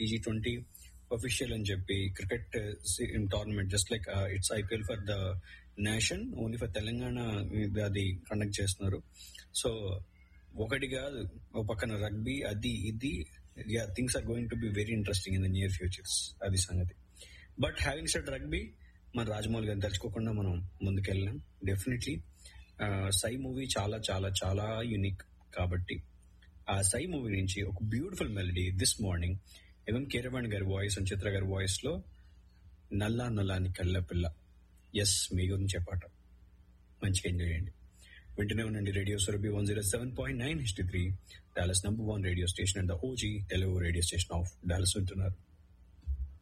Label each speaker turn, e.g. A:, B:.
A: TG twenty official అని చెప్పి cricket tournament just like it's IPL for the nation only for Telangana అది conduct చేస్తున్నారు so ఒకటి కాదు ఒక పక్కన రగ్బీ అది ఇది yeah things are going to be very interesting in the near futures అది సంగతి బట్ హ్యావింగ్ సెడ్ రగ్బీ మన రాజమౌళి గారిని తలుచుకోకుండా మనం ముందుకెళ్ళాం డెఫినెట్లీ సై మూవీ చాలా చాలా చాలా యూనిక్ కాబట్టి ఆ సై మూవీ నుంచి ఒక బ్యూటిఫుల్ మెలడీ దిస్ మార్నింగ్ ఏమం కీరవాణి గారి వాయిస్ అండ్ చిత్ర గారి వాయిస్ లో నల్లా నల్లాని కళ్ళ పిల్ల ఎస్ మీ గురించి పాట మంచిగా ఎంజాయ్ చేయండి వింటూనే ఉండండి radio Surabhi one zero seven point nine history three Dallas number one radio station and OG Telugu radio station of Dallas వింటున్నారు